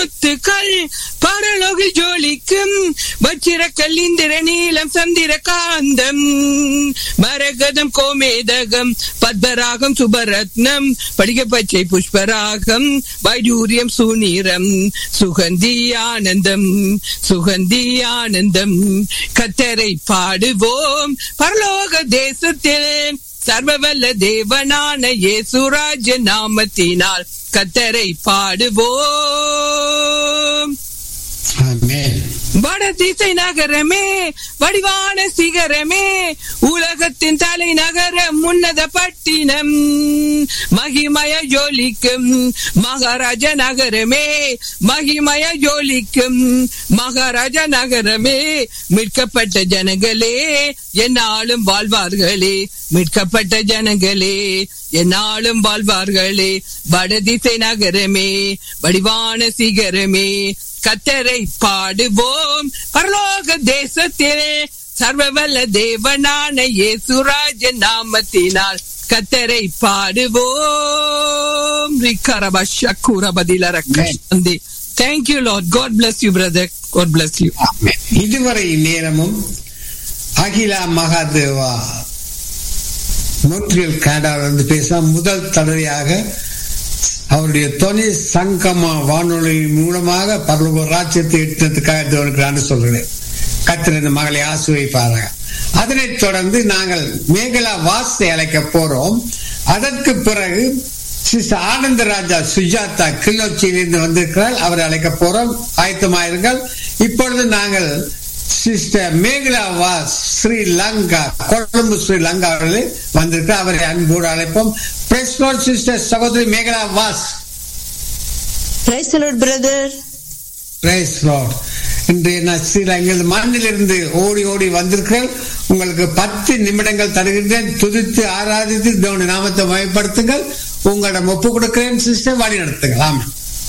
முத்துக்கள் பரலோக ஜோலிக்கும் வச்சிரக்கல் இந்திர நீலம் சந்திர காந்தம் மரகதம் கோமேதகம் பத்மராகம் சுபரத்னம் படிக பச்சை புஷ்பராகம் வைடூரியம் சுநீரம் சுகந்தி ஆனந்தம் சுகந்தி ஆனந்தம் கத்தரை பாடுவோம் பரலோக தேசத்தில் சர்வவல்ல தேவனான இயேசுராஜ நாமத்தினால் கத்தரை பாடுவோம் ஆமென் வடதிசை நகரமே வடிவான சிகரமே உலகத்தின் தலைநகரம் உன்னத பட்டினம் மகிமய ஜோலிக்கும் மகாராஜ நகரமே மகிமய ஜோலிக்கும் மகாராஜ நகரமே மீட்கப்பட்ட ஜனங்களே என்னாலும் வாழ்வார்களே மீட்கப்பட்ட ஜனங்களே என்னாலும் வாழ்வார்களே வடதிசை நகரமே வடிவான சிகரமே கத்தரை பாடுவோம் பரலோக தேசத்திலே சர்வவல்ல தேவனான இயேசுராஜ நாமத்தினால் கத்தரை பாடுவோம் ரிக்கரபஷக்குரபதிலரக்கந்தி Thank you, Lord. God bless you, brother. God bless you. ஆமென். இதுவரை நேரமும் அகிலா மகாதேவா மோன்ட்ரியல் கனடாவிலிருந்து பேச முதல் தடவையாக அவருடைய தொனி சங்கமா வானொலி மூலமாக பரலோக ராஜ்யத்தை எட்டினதுக்காக தேவனுக்கு சொல்கிறேன் கத்திர இந்த மகளை ஆசிர்வதிப்பார்கள் அதனைத் தொடர்ந்து நாங்கள் மேகலா வாசை அழைக்க போறோம் அதற்கு பிறகு சிஸ்டர் ஆனந்த ராஜா சுஜாதா கிளிநொச்சியிலிருந்து வந்திருக்கிறார் அவரை அழைக்க போறோம் ஆயத்தமாயிருங்கள் இப்பொழுது நாங்கள் சிஸ்டர் மேகலா வாஸ் ஸ்ரீலங்கா கொழும்பு ஸ்ரீலங்கா அவர்களே வந்திருக்கிறார் அவரை அன்போடு அழைப்போம் பிரஸ் சிஸ்டர் சகோதரி Mekala Vaz Praise the Lord, brother. Praise lord இன்றைய நான் ஸ்ரீலங்கில் மண்ணிலிருந்து ஓடி ஓடி வந்திருக்கிறேன் உங்களுக்கு பத்து நிமிடங்கள் தருகின்றேன் துதித்து ஆராதித்து தேவனுடைய நாமத்தை மயப்படுத்துங்கள் உங்களிடம் ஒப்பு கொடுக்கிறேன் சிஸ்டர் வழி நடத்துங்கள் ஆமாம்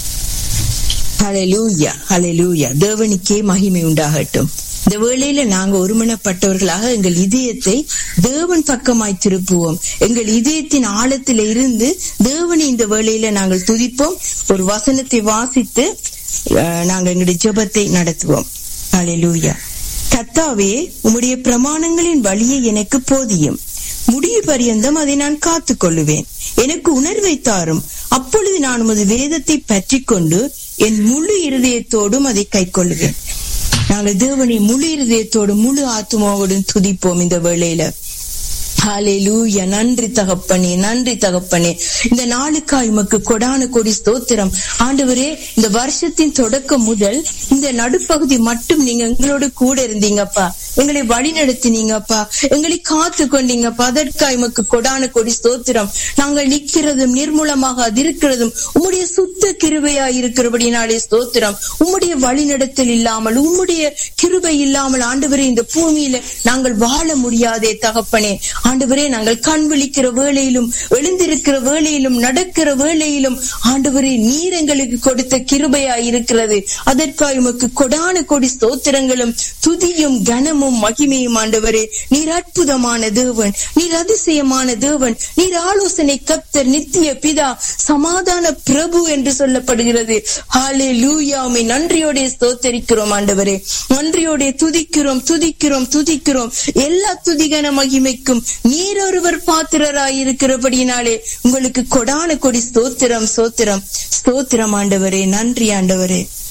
ஹalleluya ஹalleluya தேவனுக்கே மகிமை உண்டாகட்டும் இந்த வேளையில நாங்க ஒருமனப்பட்டவர்களாக எங்கள் இதயத்தை தேவன் பக்கமாய் திருப்புவோம் எங்கள் இதயத்தின் ஆழத்தில இருந்து தேவனை இந்த வேளையில நாங்கள் துதிப்போம் ஒரு வசனத்தை வாசித்து அஹ், நாங்கள் எங்களுடைய ஜெபத்தை நடத்துவோம் ஹalleluya கத்தாவே உம்முடைய பிரமாணங்களின் வழியை எனக்கு போதியும் முடிவு பரியந்தம் அதை நான் காத்துக் கொள்ளுவேன் எனக்கு உணர்வை தாரும் அப்பொழுது நான் உமது வேதத்தை பற்றி கொண்டு என் முழு இருதயத்தோடும் அதை கைக்கொள்ளுவேன் நாங்கள் தேவனை முழு இருதயத்தோடும் முழு ஆத்மாவோடும் துதிப்போம் இந்த வேளையில ஹalleluya நன்றி தகப்பனே நன்றி தகப்பனே இந்த நாளுக்காய் உமக்கு கொடான கொடி ஸ்தோத்திரம் ஆண்டவரே இந்த வருஷத்தின் தொடக்கம் முதல் இந்த நடுப்பகுதி மட்டும் நீங்க எங்களோட கூட இருந்தீங்கப்பா எங்களை வழி நடத்தினீங்கப்பா எங்களை காத்து கொண்டீங்கப்பா அதற்காய் உமக்கு கொடான கொடி ஸ்தோத்திரம் நாங்கள் நிற்கிறதும் நிர்மூலமாக அதிருக்கிறதும் உம்முடைய சுத்த கிருபையா இருக்கிறபடினாலே ஸ்தோத்திரம் உம்முடைய வழி நடத்தல் இல்லாமல் உம்முடைய கிருபை இல்லாமல் ஆண்டவரே இந்த பூமியில நாங்கள் வாழ முடியாதே தகப்பனே ஆண்டவரே நாங்கள் கண் விழிக்கிற வேளையிலும் எழுந்திருக்கிற வேளையிலும் நடக்கிற வேளையிலும் ஆண்டவரே நீர் எங்களுக்கு கொடுத்த கிருபையா இருக்கிறது அதற்காக உமக்கு கொடான கொடி ஸ்தோத்திரங்களும் துதியும் கனமும் மகிமையும் ஆண்டவரே நீர் அற்புதமான தேவன் நீர் அதிசயமான தேவன் நீர் ஆலோசனை கப்தர் நித்திய பிதா சமாதான பிரபு என்று சொல்லப்படுகிறது ஹாலே லூயாமை நன்றியோட ஸ்தோத்தரிக்கிறோம் ஆண்டவரே நன்றியோட துதிக்கிறோம் துதிக்கிறோம் துதிக்கிறோம் எல்லா துதிகன மகிமைக்கும் நீர் ஒருவர் பாத்திரராய் இருக்கிறபடினாலே உங்களுக்கு கொடான கொடி ஸ்தோத்திரம் ஸ்தோத்திரம் ஸ்தோத்திரம் ஆண்டவரே நன்றி ஆண்டவரே